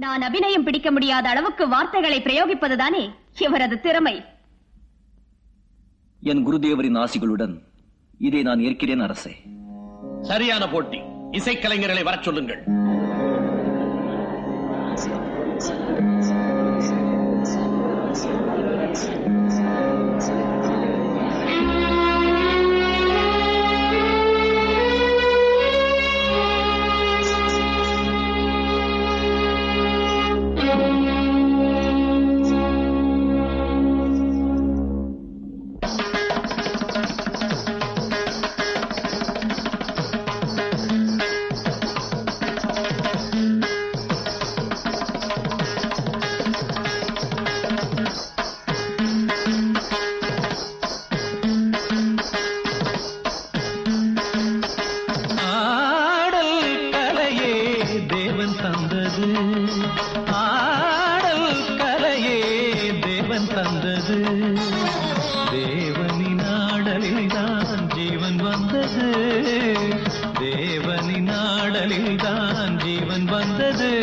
நான் அபிநயம் பிடிக்க முடியாத அளவுக்கு வார்த்தைகளை பிரயோகிப்பதுதானே இவரது திறமை என் குருதேவரின் ஆசிகளுடன் இதை நான் ஏற்கிறேன் அரசே சரியான போட்டி இசைக்கலைஞர்களை வரச் சொல்லுங்கள் ஆடல் கலையே தேவன் தந்தது ஆடல் கலையே தேவன் தந்தது தேவனின் ஆடலில் தான் ஜீவன் வந்தது தேவனின் ஆடலில் தான் ஜீவன் வந்தது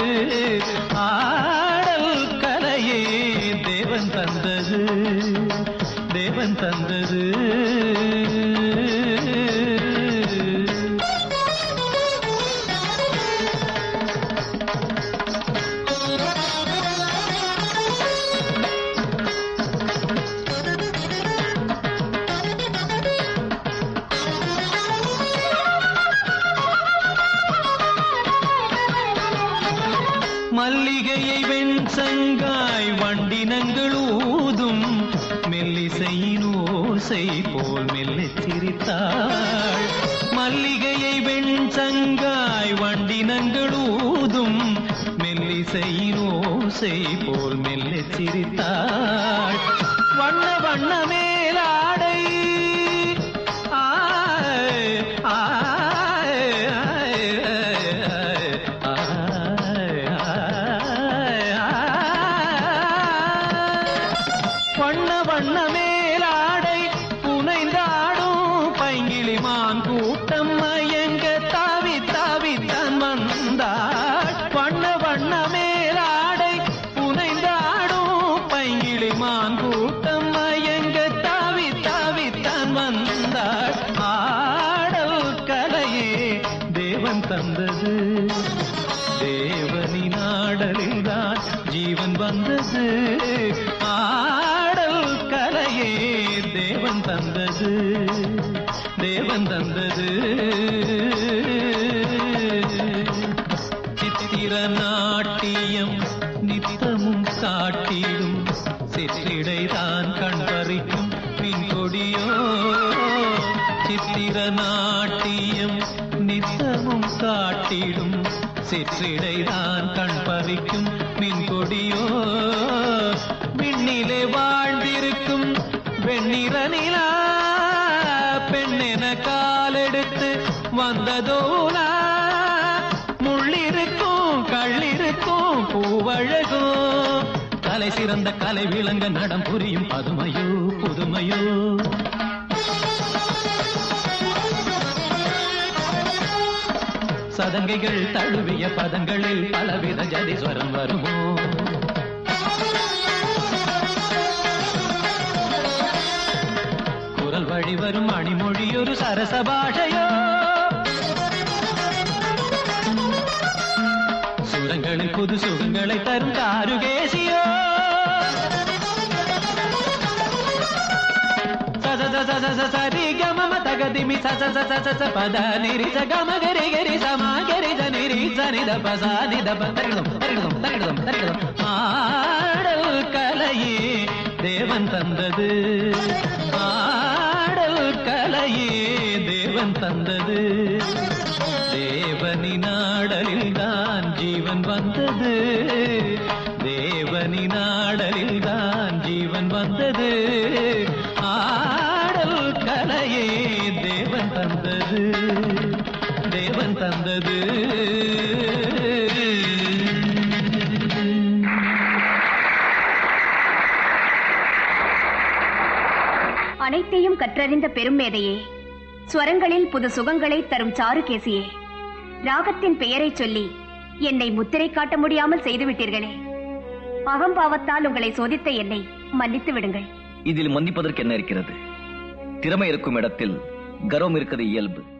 ஆடல் கலையே தேவன் தந்தது தேவன் தந்தது மல்லிகையை வெண்சங்காய் வண்டினங்கள் ஊதும் மெல்லிசையின் ஓசை போல் மெல்லச் சிரித்தாள் மல்லிகையை வெண்சங்காய் வண்டினங்கள் ஊதும் மெல்லிசையின் ஓசை போல் மெல்லச் சிரித்தாள் வண்ண வண்ண மேலாடை ஆய், ஆய், ஆய், ஆய், ஆய், ஆய். வண்ண வண்ண மேலாடை புனைந்தாடும் பைங்கிளிமான் கூட்டம் மயங்க தாவி தாவி தான் வந்தாள் வண்ண வண்ண மேலாடை புனைந்தாடும் பைங்கிளிமான் கூட்டம் மயங்க தாவி தாவி தான் வந்தாள் ஆடல் கலையே தேவன் தந்தது தேவனின் ஆடலில் தான் ஜீவன் வந்தது ஆடல் கலையே தேவன் தந்தது தேவன் தந்தது சித்திர நாட்டியம் நித்தமும் காட்டிடும் சிற்றிடைதான் கண் பறிக்கும் பின் கொடியோ சித்திர நாட்டியம் நித்தமும் காட்டிடும் சிற்றிடைதான் கண் பறிக்கும் மின் கொடியோ விண்ணிலே வாழ்ந்திருக்கும் வெண்ணிற நிலா பெண்ணென காலெடுத்து வந்ததோலா முள்ளிருக்கும் கள்ளிருக்கும் பூவழகும் கலை சிறந்த கலை விளங்க நடம் புரியும் பதுமையோ புதுமையோ சதங்கைகள் தழுவிய பதங்களில் பலவித ஜதிஸ்வரம் வருமோ குரல் வழி வரும் மணிமொழி ஒரு சரச பாஷையோ சுரங்களில் புது சுகங்களை தரும் காருகேசியோ சத சத சத சரி கம தகதிமி சச சச சச பத நிரி ச கம கரி கரி சமா கரி த நிரி ச நித பச நித ப தரிடம் தரிடம் தரிடம் தரிடம் ஆடல் கலையே தேவன் தந்தது ஆடல் கலையே தேவன் தந்தது தேவனின் ஆடலில் தான் ஜீவன் வந்தது தேவனின் ஆடலில் தான் ஜீவன் வந்தது ஆடல் கலையே தேவன் தந்தது தேவன் தந்தது அனைத்தையும் கற்றறிந்த பெருமேதையே ஸ்வரங்களில் புது சுகங்களை தரும் சாருகேசியே ராகத்தின் பெயரைச் சொல்லி என்னை முத்திரை காட்ட முடியாமல் செய்து விட்டீர்களே அகம்பாவத்தால் உங்களை சோதித்த என்னை மன்னித்து விடுங்கள் இதில் மன்னிப்பதற்கு என்ன இருக்கிறது திறமை இருக்கும் இடத்தில் கர்வம் இருக்கிறது இயல்பு